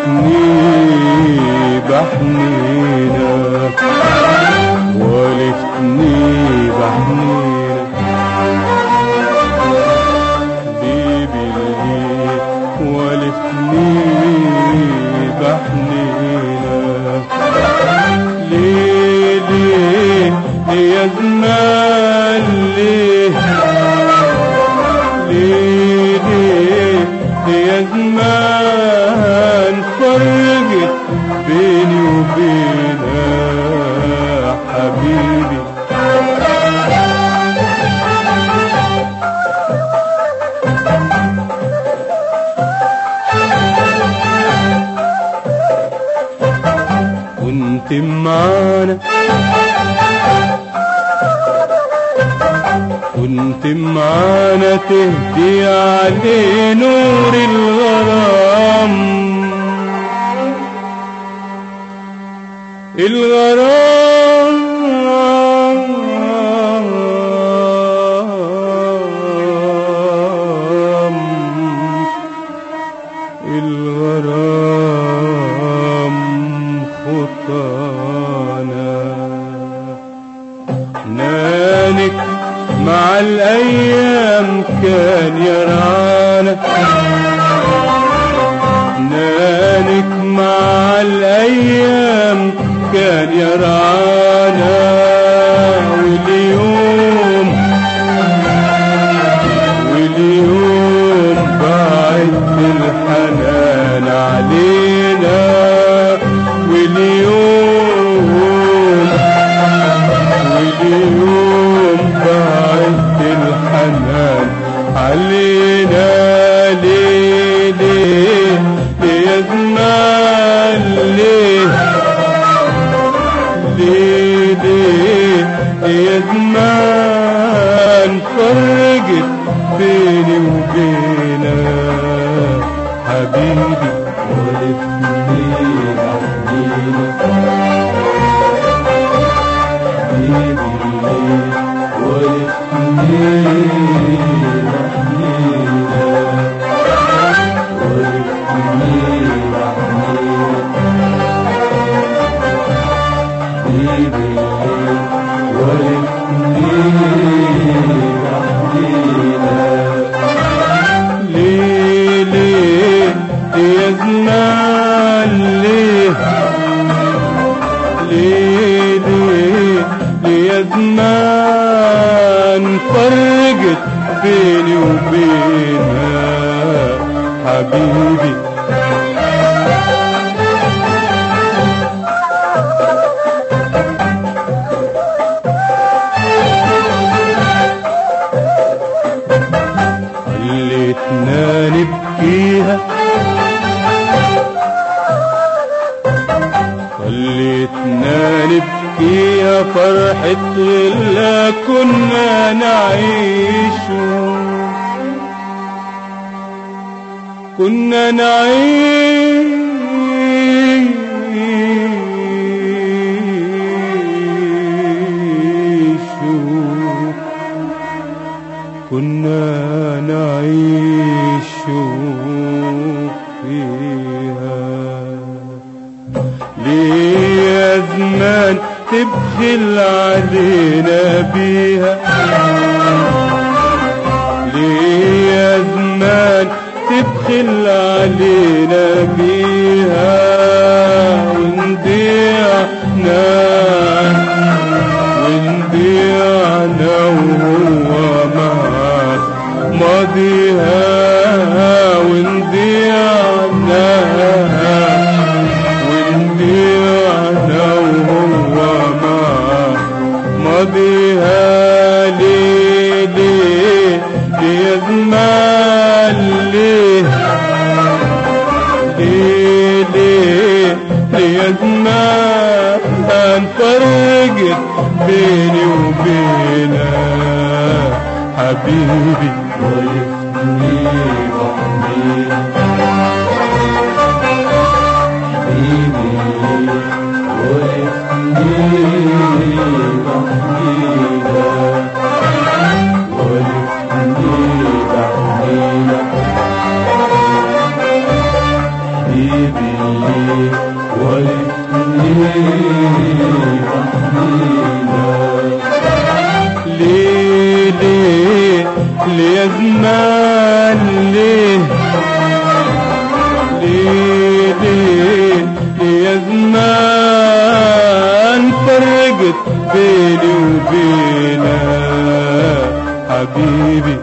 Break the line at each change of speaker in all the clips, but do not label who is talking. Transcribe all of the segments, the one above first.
ولفني بحنينا ولفني بحنينا بيبي الليل ولفني بحنينا ليه ليه يا زمان ليه ليه ليه يا زمان فرقت بيني وبينك حبيبي كنت معانا كنت معانا تهدي عليه نور الغرام الغرام الغرام خطانا نانك مع الأيام كان يرعانا نانك مع الأيام كان يرعانا واليوم واليوم بعد الحنان علينا واليوم واليوم بعد الحنان علينا ليه ليه ليه يا زمان ليه ليه ليه يا زمان فرقت بيني وبينك حبيبي ولفني حبيبي حبيبي ولفني ليه ليه يا زمان ليه ليه ليه ليه يا زمان فرقت بيني وبينك حبيبي خليتنا نبكيها خليتنا نبكيها فرحة اللي كنا نعيشه كنا نعيشه كنا نعيش فيها ليه يا زمان تبخل علينا بيها ليه يا زمان تبخل علينا بيها ونضيعنا ونبيعنا وهو معاك ماضيها ونبيعنا ونبيعنا وهو معاك ماضيها ليه ليه ليه يا زمان ليه ليه ليه ليه يا زمان فرقت بيني وبينك حبيبي ولفني وحنيني حبيبي ولفني وحنيني ولفني وحنيني حبيبي اللي ورثني وحنينا
ليه ليه ليه يا زمان ليه ليه ليه ليه يا زمان فرقت بيني وبينك حبيبي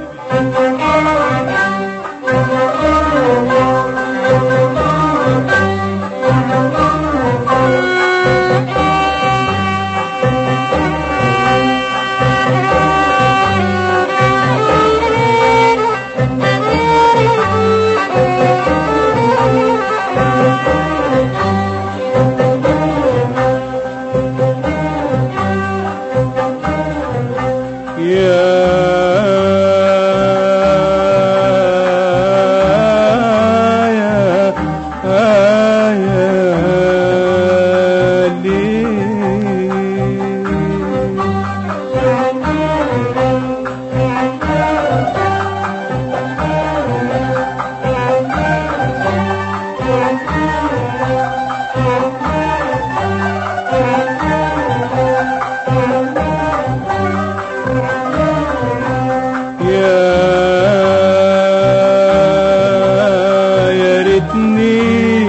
يا ريتني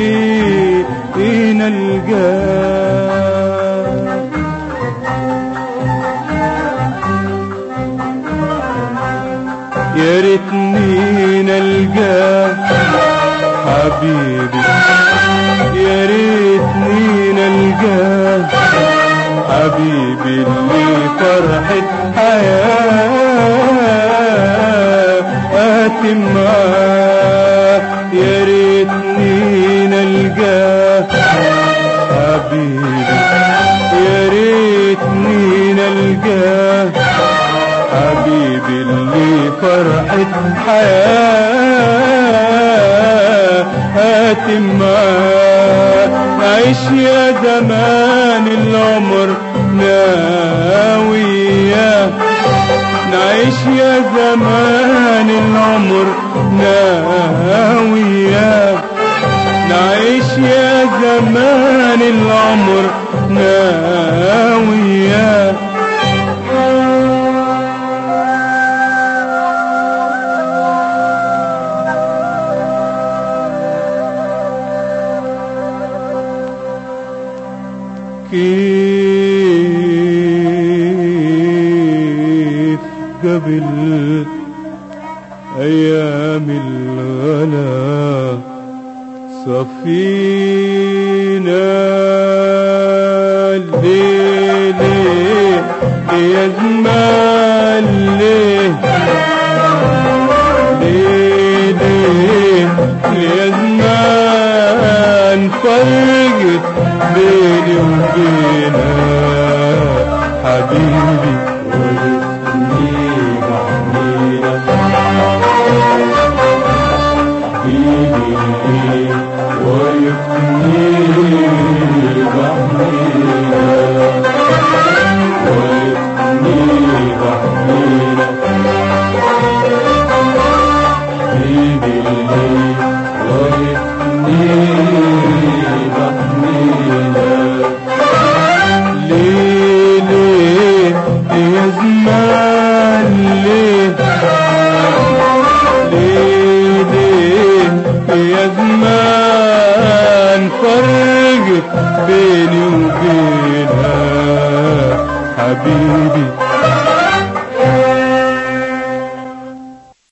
نلقاك يا ريتني نلقاك حبيبي يا ريتني نلقاك حبيبي اللي فرحة حياتي معاك يا ريتني نلقاك حبيبي يا ريتني نلقاك حبيبي اللي فرحة حياتي معاك عيش يا زمان العمر ناوية نعيش يا زمان العمر ناوية نعيش يا زمان العمر ناوية كيف قبل أيام الغلا صفينا ليه ليه يا زمان ليه ليه ليه يا زمان فرقت بيني وبينك حبيبي
ورثني وحنينا حبيبي اللي ورثني وحنينا ورثني وحنينا حبيبي اللي ورثني وحنينا
ليه ليه يا زمان ليه ليه ليه يا زمان فرقت بيني وبينك حبيبي